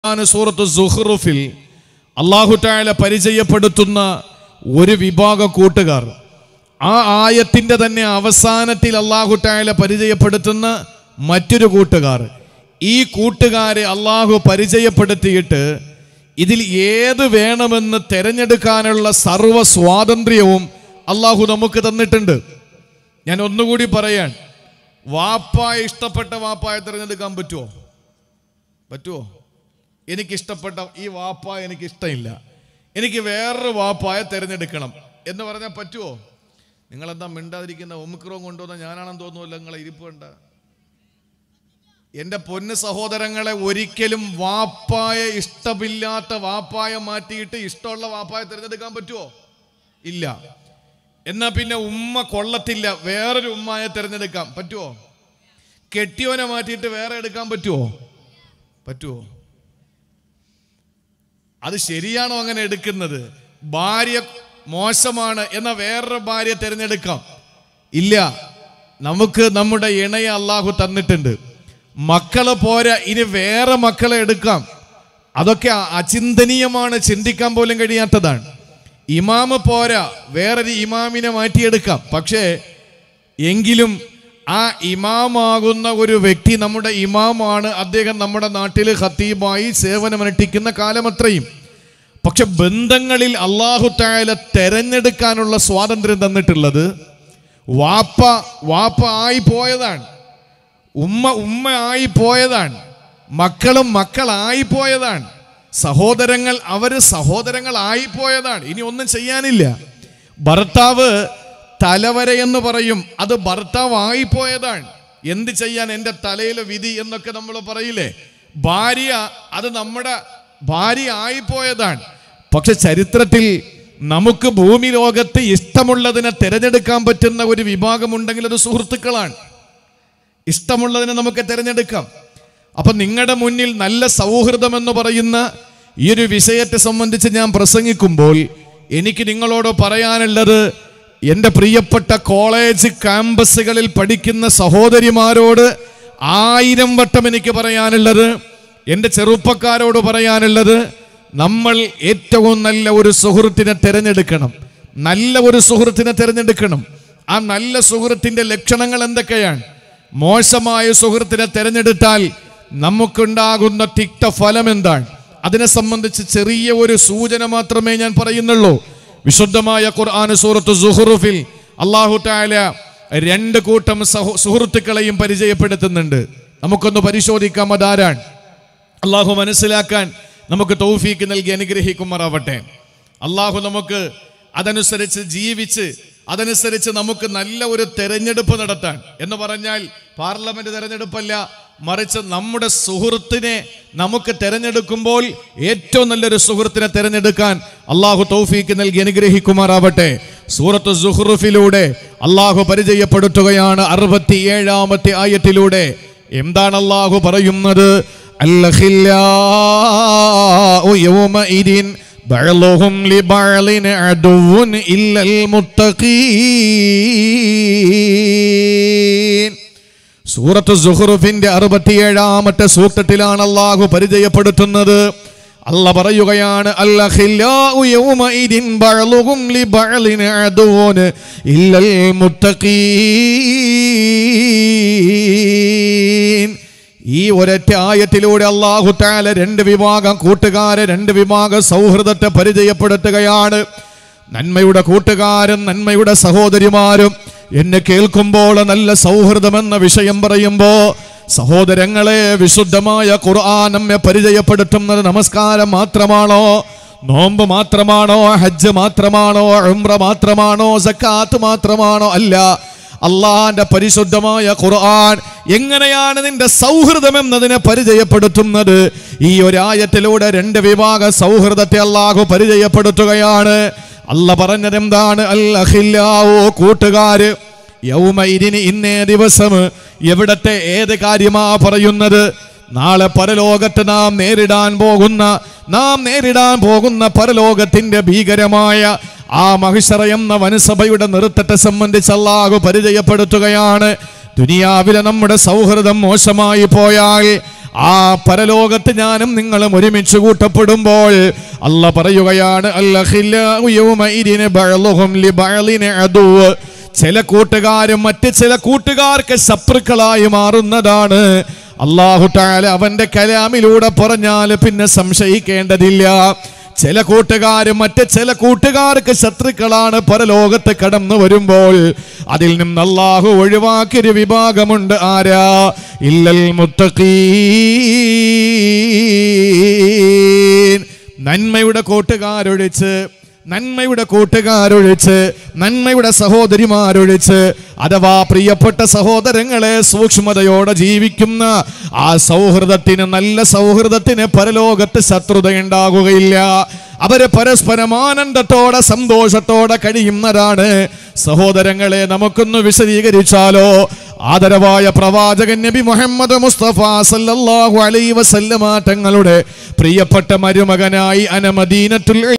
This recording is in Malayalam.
ഖുർആൻ സൂറത്ത് സുഹ്റുഫിൽ അള്ളാഹു താല പരിചയപ്പെടുത്തുന്ന ഒരു വിഭാഗ കൂട്ടുകാർ ആ ആയത്തിന്റെ തന്നെ അവസാനത്തിൽ അള്ളാഹു താല പരിചയപ്പെടുത്തുന്ന മറ്റൊരു കൂട്ടുകാർ ഈ കൂട്ടുകാരെ അള്ളാഹു പരിചയപ്പെടുത്തിയിട്ട് ഇതിൽ ഏത് വേണമെന്ന് തിരഞ്ഞെടുക്കാനുള്ള സർവ സ്വാതന്ത്ര്യവും അള്ളാഹു നമുക്ക് തന്നിട്ടുണ്ട് ഞാൻ ഒന്നുകൂടി പറയാൻ വാപ്പായ ഇഷ്ടപ്പെട്ട വാപ്പായ തിരഞ്ഞെടുക്കാൻ പറ്റുമോ പറ്റുമോ എനിക്കിഷ്ടപ്പെട്ട ഈ വാപ്പായ എനിക്ക് ഇഷ്ടമില്ല എനിക്ക് വേറൊരു വാപ്പായ തിരഞ്ഞെടുക്കണം എന്ന് പറഞ്ഞാൽ പറ്റുമോ നിങ്ങളെന്താ മിണ്ടാതിരിക്കുന്ന ഒമിക്രോം കൊണ്ടുവന്ന ഞാനാണെന്ന് തോന്നുമല്ലോ നിങ്ങളെ ഇരിപ്പ് വേണ്ട എൻ്റെ പൊന്ന് സഹോദരങ്ങളെ ഒരിക്കലും വാപ്പായ ഇഷ്ടമില്ലാത്ത വാപ്പായ മാറ്റിയിട്ട് ഇഷ്ടമുള്ള വാപ്പായ തിരഞ്ഞെടുക്കാൻ പറ്റുമോ ഇല്ല എന്നാ പിന്നെ ഉമ്മ കൊള്ളത്തില്ല വേറൊരു ഉമ്മായ തിരഞ്ഞെടുക്കാം പറ്റുമോ കെട്ടിയോനെ മാറ്റിയിട്ട് വേറെ എടുക്കാൻ പറ്റുമോ പറ്റുമോ അത് ശരിയാണോ അങ്ങനെ എടുക്കുന്നത് ഭാര്യ മോശമാണ് എന്ന വേറൊരു ഭാര്യ തിരഞ്ഞെടുക്കാം ഇല്ല നമുക്ക് നമ്മുടെ ഇണയെ അള്ളാഹു തന്നിട്ടുണ്ട് മക്കള് പോരാ ഇനി വേറെ മക്കളെ എടുക്കാം അതൊക്കെ അചിന്തനീയമാണ് ചിന്തിക്കാൻ പോലും കഴിയാത്തതാണ് ഇമാമ് പോരാ വേറൊരു ഇമാമിനെ മാറ്റിയെടുക്കാം പക്ഷേ എങ്കിലും ആ ഇമാമാകുന്ന ഒരു വ്യക്തി നമ്മുടെ ഇമാമാണ് അദ്ദേഹം നമ്മുടെ നാട്ടിൽ ഖത്തീബായി സേവനമനുഷ്ഠിക്കുന്ന കാലമത്രയും പക്ഷെ ബന്ധങ്ങളിൽ അള്ളാഹു തായാല തെരഞ്ഞെടുക്കാനുള്ള സ്വാതന്ത്ര്യം തന്നിട്ടുള്ളത് വാപ്പ വാപ്പ ആയി പോയതാണ് ഉമ്മ ഉമ്മ ആയി പോയതാണ് മക്കളും മക്കളായി പോയതാണ് സഹോദരങ്ങൾ അവര് സഹോദരങ്ങളായി പോയതാണ് ഇനി ഒന്നും ചെയ്യാനില്ല ഭർത്താവ് തലവര എന്ന് പറയും അത് ഭർത്താവ് ആയിപ്പോയതാണ് എന്ത് ചെയ്യാൻ എൻ്റെ തലയിലെ വിധി എന്നൊക്കെ നമ്മൾ പറയില്ലേ ഭാര്യ അത് നമ്മുടെ ഭാര്യ ആയിപ്പോയതാണ് പക്ഷെ ചരിത്രത്തിൽ നമുക്ക് ഭൂമി ലോകത്ത് ഇഷ്ടമുള്ളതിനെ തിരഞ്ഞെടുക്കാൻ പറ്റുന്ന ഒരു വിഭാഗമുണ്ടെങ്കിൽ അത് സുഹൃത്തുക്കളാണ് ഇഷ്ടമുള്ളതിനെ നമുക്ക് തിരഞ്ഞെടുക്കാം അപ്പൊ നിങ്ങളുടെ മുന്നിൽ നല്ല സൗഹൃദം എന്ന് പറയുന്ന ഈ ഒരു വിഷയത്തെ സംബന്ധിച്ച് ഞാൻ പ്രസംഗിക്കുമ്പോൾ എനിക്ക് നിങ്ങളോട് പറയാനുള്ളത് എൻ്റെ പ്രിയപ്പെട്ട കോളേജ് ക്യാമ്പസുകളിൽ പഠിക്കുന്ന സഹോദരിമാരോട് ആയിരം വട്ടം എനിക്ക് പറയാനുള്ളത് എൻ്റെ ചെറുപ്പക്കാരോട് പറയാനുള്ളത് നമ്മൾ ഏറ്റവും നല്ല ഒരു സുഹൃത്തിനെ തിരഞ്ഞെടുക്കണം നല്ല ഒരു സുഹൃത്തിനെ തിരഞ്ഞെടുക്കണം ആ നല്ല സുഹൃത്തിന്റെ ലക്ഷണങ്ങൾ എന്തൊക്കെയാണ് മോശമായ സുഹൃത്തിനെ തിരഞ്ഞെടുത്താൽ നമുക്കുണ്ടാകുന്ന തിക്ത ഫലം എന്താണ് അതിനെ സംബന്ധിച്ച് ചെറിയ ഒരു സൂചന മാത്രമേ ഞാൻ പറയുന്നുള്ളൂ വിശുദ്ധമായ ഖുർആൻ സൂറത്ത് സുഹറുഫിൽ അള്ളാഹു താല രണ്ട് കൂട്ടം സഹു സുഹൃത്തുക്കളെയും പരിചയപ്പെടുത്തുന്നുണ്ട് നമുക്കൊന്ന് പരിശോധിക്കാം അതാരാണ് അള്ളാഹു മനസ്സിലാക്കാൻ നമുക്ക് തൗഫീക്ക് നൽകി അനുഗ്രഹിക്കുമാറാവട്ടെ അള്ളാഹു നമുക്ക് അതനുസരിച്ച് ജീവിച്ച് അതനുസരിച്ച് നമുക്ക് നല്ല ഒരു തെരഞ്ഞെടുപ്പ് നടത്താൻ എന്ന് പറഞ്ഞാൽ പാർലമെന്റ് തെരഞ്ഞെടുപ്പല്ല മറിച്ച് നമ്മുടെ സുഹൃത്തിനെ നമുക്ക് തെരഞ്ഞെടുക്കുമ്പോൾ ഏറ്റവും നല്ലൊരു സുഹൃത്തിനെ തെരഞ്ഞെടുക്കാൻ അള്ളാഹു തൗഫീക്ക് നൽകി അനുഗ്രഹിക്കുമാറാവട്ടെ സൂറത്ത് സുഹൃഫിലൂടെ അള്ളാഹു പരിചയപ്പെടുത്തുകയാണ് അറുപത്തി ഏഴാമത്തെ ആയത്തിലൂടെ എന്താണ് അള്ളാഹു പറയുന്നത് الأخلاء يومئذ بعضهم لبعض عدو إلا المتقين സൂറത്ത് സുഹറുഫിന്റെ അറുപത്തിയേഴാമത്തെ സൂക്തത്തിലാണ് അള്ളാഹു പരിചയപ്പെടുത്തുന്നത് അല്ല പറയുകയാണ് അല്ലഖില്ലാഉ യൗമഇദിൻ ബഅളുഹും ലിബഅളിൻ അദുവൻ ഇല്ലൽ മുത്തഖീൻ ഈ ഒരൊറ്റ ആയത്തിലൂടെ അള്ളാഹു താല രണ്ട് വിഭാഗം കൂട്ടുകാരെ രണ്ട് വിഭാഗം സൗഹൃദത്തെ പരിചയപ്പെടുത്തുകയാണ് നന്മയുടെ കൂട്ടുകാരും നന്മയുടെ സഹോദരിമാരും എന്നെ കേൾക്കുമ്പോൾ നല്ല സൗഹൃദം എന്ന വിഷയം പറയുമ്പോ സഹോദരങ്ങളെ വിശുദ്ധമായ ഖുർആൻ നമ്മെ പരിചയപ്പെടുത്തുന്നത് നമസ്കാരം മാത്രമാണോ നോമ്പ് മാത്രമാണോ ഹജ്ജ് മാത്രമാണോ ഉംറ മാത്രമാണോ സക്കാത്ത് മാത്രമാണോ അല്ല അള്ളാന്റെ പരിശുദ്ധമായ ഖുർആൻ എങ്ങനെയാണ് നിന്റെ സൗഹൃദം എന്നതിനെ പരിചയപ്പെടുത്തുന്നത് ഈ ഒരായത്തിലൂടെ രണ്ട് വിഭാഗ സൗഹൃദത്തെ അള്ളാഹു പരിചയപ്പെടുത്തുകയാണ് അല്ല പറഞ്ഞത് എന്താണ് അല്ലഹില്ലാവോ കൂട്ടുകാര് യൗമൈരിന് ഇന്നേ ദിവസം എവിടത്തെ ഏത് കാര്യമാ പറയുന്നത് നാളെ പരലോകത്ത് നാം നേരിടാൻ പോകുന്ന നാം നേരിടാൻ പോകുന്ന പരലോകത്തിന്റെ ഭീകരമായ ആ മഹിഷറ എന്ന വനസഭയുടെ നൃത്തത്തെ സംബന്ധിച്ച് അള്ളാഹു പരിചയപ്പെടുത്തുകയാണ് ദുനിയാവിലെ നമ്മുടെ സൗഹൃദം മോശമായി പോയാൽ ആ പരലോകത്ത് ഞാനും നിങ്ങളും ഒരുമിച്ച് കൂട്ടപ്പെടുമ്പോൾ അല്ല പറയുകയാണ് അല്ലഖില്ലാഉ യൗമഇദിന ബഅളുഹും ലിബഅളിന അദുവ് ചില കൂട്ടുകാരും മറ്റ് ചില കൂട്ടുകാർക്ക് ശത്രുക്കളായി മാറുന്നതാണ് അള്ളാഹു താല അവന്റെ കലാമിലൂടെ പറഞ്ഞാൽ പിന്നെ സംശയിക്കേണ്ടതില്ല ചില കൂട്ടുകാരും മറ്റ് ചില കൂട്ടുകാർക്ക് ശത്രുക്കളാണ് പരലോകത്ത് കടന്നു വരുമ്പോൾ അതിൽ നിന്ന് അള്ളാഹു ഒഴിവാക്കിയൊരു വിഭാഗമുണ്ട് ആരാ ഇല്ലൽ മുത്തഖീൻ നന്മയുടെ കൂട്ടുകാരൊഴിച്ച് നന്മയുടെ കൂട്ടുകാരൊഴിച്ച് നന്മയുടെ സഹോദരിമാരൊഴിച്ച് അഥവാ പ്രിയപ്പെട്ട സഹോദരങ്ങളെ സൂക്ഷ്മതയോടെ ജീവിക്കുന്ന ആ സൗഹൃദത്തിന് നല്ല സൗഹൃദത്തിന് പരലോകത്ത് ശത്രുതയുണ്ടാകുകയില്ല അവര് പരസ്പരം ആനന്ദത്തോടെ സന്തോഷത്തോടെ കഴിയുന്നതാണ് സഹോദരങ്ങളെ നമുക്കൊന്ന് വിശദീകരിച്ചാലോ ആദരവായ പ്രവാചകൻ നബി മുഹമ്മദ് മുസ്തഫ സല്ലല്ലാഹു അലൈഹി വസല്ലമ തങ്ങളുടെ പ്രിയപ്പെട്ട മരുമകനായി അനമദീനത്തുൽ